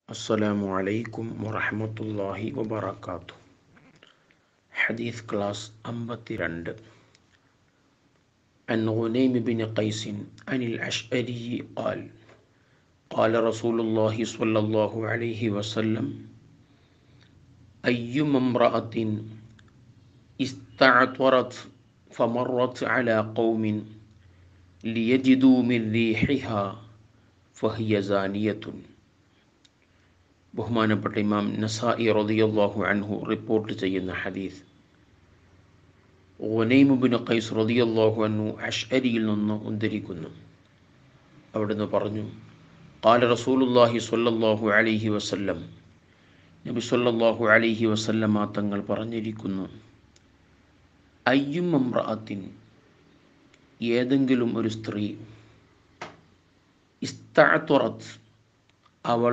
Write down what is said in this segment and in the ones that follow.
السلام عليكم ورحمة الله وبركاته حديث كلاس أمبتي رند عن غنيم بن قيس عن الأشعري قال قال رسول الله صلى الله عليه وسلم أيما امرأة استعطرت فمرت على قوم ليجدوا من ريحها فهي زانية ബഹുമാനപ്പെട്ട ഇമാം നസായി റളിയല്ലാഹു അൻഹു റിപ്പോർട്ട് ചെയ്യുന്ന ഹദീസ് ഒനൈമുബിന് ഖൈസ് റളിയല്ലാഹു അൻഹു അഷ്അരിയിൽ നിന്ന് ഉദ്ധരിക്കുന്നു അവിടുന്ന് പറഞ്ഞു قال رسول الله صلى الله عليه وسلم നബി സല്ലല്ലാഹു അലൈഹി വസല്ലമ തങ്ങൾ പറഞ്ഞിരിക്കുന്നു അയ്യും അമ്രഅത്തിൻ ഏതെങ്കിലും ഒരു സ്ത്രീ ഇസ്തഅത്തുറത്ത് അവൾ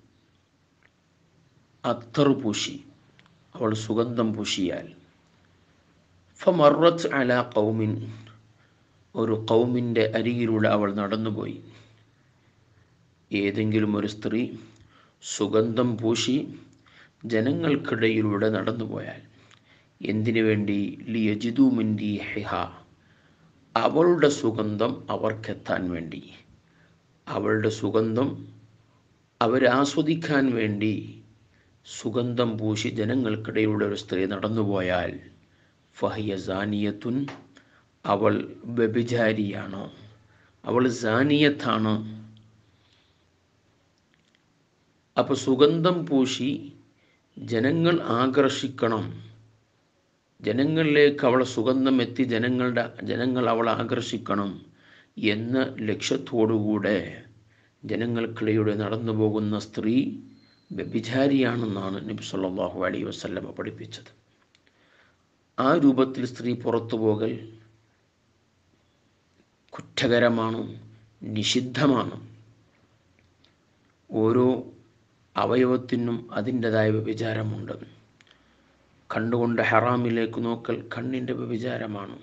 അത്തർ പൂശി അവൾ സുഗന്ധം പൂശിയാൽ ഫമറത്ത് അല കൗമിൻ ഒരു കൗമിൻ്റെ അരികിലൂടെ അവൾ നടന്നുപോയി ഏതെങ്കിലും ഒരു സ്ത്രീ സുഗന്ധം പൂശി ജനങ്ങൾക്കിടയിലൂടെ നടന്നുപോയാൽ എന്തിനു വേണ്ടി ലിയജിദുമിൻഡി ഹെഹ അവളുടെ സുഗന്ധം അവർക്കെത്താൻ വേണ്ടി അവളുടെ സുഗന്ധം അവരാസ്വദിക്കാൻ വേണ്ടി സുഗന്ധം പൂശി ജനങ്ങൾക്കിടയിലൂടെ ഒരു സ്ത്രീ നടന്നുപോയാൽ ഫഹിയ സാനിയത്തുൻ അവൾ വ്യഭിചാരിയാണ് അവൾ സാനിയത്താണ് അപ്പോൾ സുഗന്ധം പൂശി ജനങ്ങൾ ആകർഷിക്കണം ജനങ്ങളിലേക്ക് അവളെ സുഗന്ധം എത്തി ജനങ്ങളുടെ ജനങ്ങൾ അവളെ ആകർഷിക്കണം എന്ന ലക്ഷ്യത്തോടുകൂടെ ജനങ്ങൾക്കിടയിലൂടെ നടന്നു പോകുന്ന സ്ത്രീ വ്യഭിചാരിയാണെന്നാണ് നബി സല്ലല്ലാഹു അലൈഹി വസല്ലമ പഠിപ്പിച്ചത് ആ രൂപത്തിൽ സ്ത്രീ പുറത്തു പോകൽ കുറ്റകരമാണ് നിഷിദ്ധമാണ് ഓരോ അവയവത്തിനും അതിൻ്റെതായ വ്യഭിചാരമുണ്ട് കണ്ടുകൊണ്ട് ഹറാമിലേക്ക് നോക്കൽ കണ്ണിൻ്റെ വ്യഭിചാരമാണ്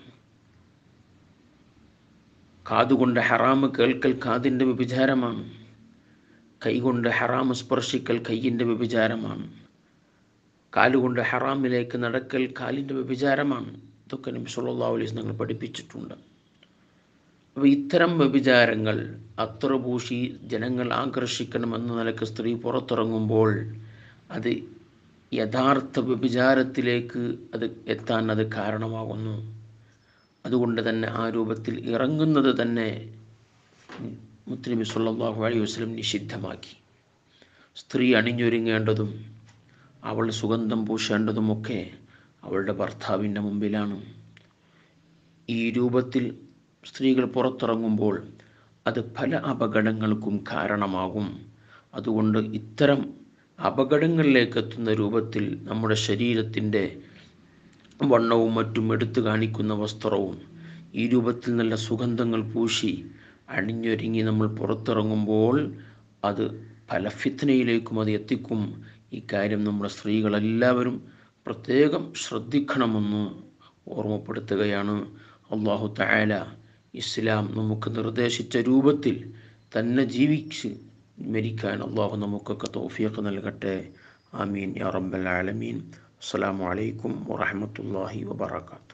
കാതുകൊണ്ട് ഹറാമ് കേൾക്കൽ കാതിൻ്റെ വ്യഭിചാരമാണ് കൈകൊണ്ട് ഹറാമ് സ്പർശിക്കൽ കൈയിൻ്റെ വ്യഭിചാരമാണ് കാലുകൊണ്ട് ഹറാമിലേക്ക് നടക്കൽ കാലിൻ്റെ വ്യഭിചാരമാണ് ഇതൊക്കെ നബി സല്ലല്ലാഹു അലൈഹി ഞങ്ങൾ പഠിപ്പിച്ചിട്ടുണ്ട് അപ്പോൾ ഇത്തരം വ്യഭിചാരങ്ങൾ അത്ര പൂശി ജനങ്ങൾ ആകർഷിക്കണമെന്ന നിലക്ക് സ്ത്രീ പുറത്തിറങ്ങുമ്പോൾ അത് യഥാർത്ഥ വ്യഭിചാരത്തിലേക്ക് അത് എത്താൻ അത് കാരണമാകുന്നു അതുകൊണ്ട് തന്നെ ആ രൂപത്തിൽ ഇറങ്ങുന്നത് തന്നെ മുസ്ലിം സല്ലല്ലാഹു അലൈഹി വസല്ലം നിഷിദ്ധമാക്കി സ്ത്രീ അണിഞ്ഞൊരുങ്ങേണ്ടതും അവൾ സുഗന്ധം പൂശേണ്ടതുമൊക്കെ അവളുടെ ഭർത്താവിൻ്റെ മുമ്പിലാണ് ഈ രൂപത്തിൽ സ്ത്രീകൾ പുറത്തിറങ്ങുമ്പോൾ അത് പല അപകടങ്ങൾക്കും കാരണമാകും അതുകൊണ്ട് ഇത്തരം അപകടങ്ങളിലേക്ക് എത്തുന്ന രൂപത്തിൽ നമ്മുടെ ശരീരത്തിൻ്റെ വണ്ണവും മറ്റും എടുത്തു കാണിക്കുന്ന വസ്ത്രവും ഈ രൂപത്തിൽ നല്ല സുഗന്ധങ്ങൾ പൂശി അണിഞ്ഞൊരുങ്ങി നമ്മൾ പുറത്തിറങ്ങുമ്പോൾ അത് പല ഫിത്നയിലേക്കും അത് എത്തിക്കും ഇക്കാര്യം നമ്മുടെ സ്ത്രീകളെല്ലാവരും പ്രത്യേകം ശ്രദ്ധിക്കണമെന്ന് ഓർമ്മപ്പെടുത്തുകയാണ് അള്ളാഹു തആല ഇസ്ലാം നമുക്ക് നിർദ്ദേശിച്ച രൂപത്തിൽ തന്നെ ജീവിച്ച് മരിക്കാൻ അള്ളാഹു നമുക്കൊക്കെ തൗഫീഖ് നൽകട്ടെ ആമീൻ യാ റബ്ബൽ ആലമീൻ അസ്സലാമു അലൈക്കും വറഹ്മത്തുള്ളാഹി വബറകാതുഹു